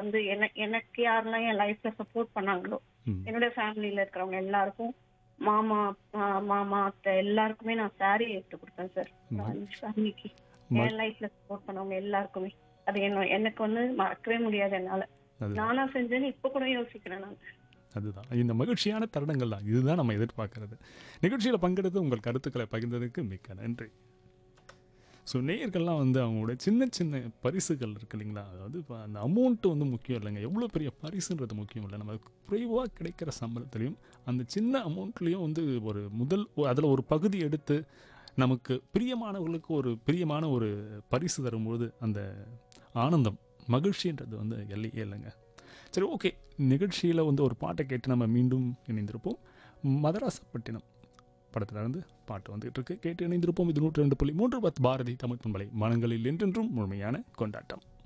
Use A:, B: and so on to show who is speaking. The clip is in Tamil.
A: வந்து என்ன எனக்கு யாரெல்லாம் என் லைஃப்ல சப்போர்ட் பண்ணாங்களோ
B: ம்.
A: என்னோட ஃபேமிலியில இருக்கிறவங்க எல்லாருக்கும் மாமா ஆ, மாமா அத்தை எல்லாருக்குமே நான் saree எடுத்து கொடுத்தேன் சார் ஃபேமிலிக்கு என் லைஃப்ல சப்போர்ட் பண்ணவங்க எல்லாருக்குமே அது என்ன எனக்கு வந்து மறக்கவே முடியாது என்னால
B: அது
A: நானா செஞ்சேன்னு இப்ப கூட யோசிக்கிறேன் நான்
B: அதுதான் இந்த மகிழ்ச்சியான தருணங்கள் தான் இதுதான் நம்ம எதிர்பார்க்கறது நிகழ்ச்சியில் பங்கெடுத்து உங்கள் கருத்துக்களை பகிர்ந்ததுக்கு மிக்க நன்றி ஸோ நேயர்கள்லாம் வந்து அவங்களோட சின்ன சின்ன பரிசுகள் இருக்கு இல்லைங்களா அதாவது இப்போ அந்த அமௌண்ட்டு வந்து முக்கியம் இல்லைங்க எவ்வளோ பெரிய பரிசுன்றது முக்கியம் இல்லை நம்ம குறைவாக கிடைக்கிற சம்பளத்துலேயும் அந்த சின்ன அமௌண்ட்லேயும் வந்து ஒரு முதல் அதில் ஒரு பகுதி எடுத்து நமக்கு பிரியமானவர்களுக்கு ஒரு பிரியமான ஒரு பரிசு தரும்போது அந்த ஆனந்தம் மகிழ்ச்சின்றது வந்து எல்லையே இல்லைங்க சரி ஓகே நிகழ்ச்சியில் வந்து ஒரு பாட்டை கேட்டு நம்ம மீண்டும் இணைந்திருப்போம் மதராசப்பட்டினம் படத்துல இருந்து பாட்டு வந்துகிட்டு இருக்கு கேட்டு இணைந்திருப்போம் இது நூற்றி ரெண்டு புள்ளி மூன்று பத்து பாரதி தமிழ் பண்பலை மனங்களில் என்றென்றும் முழுமையான கொண்டாட்டம்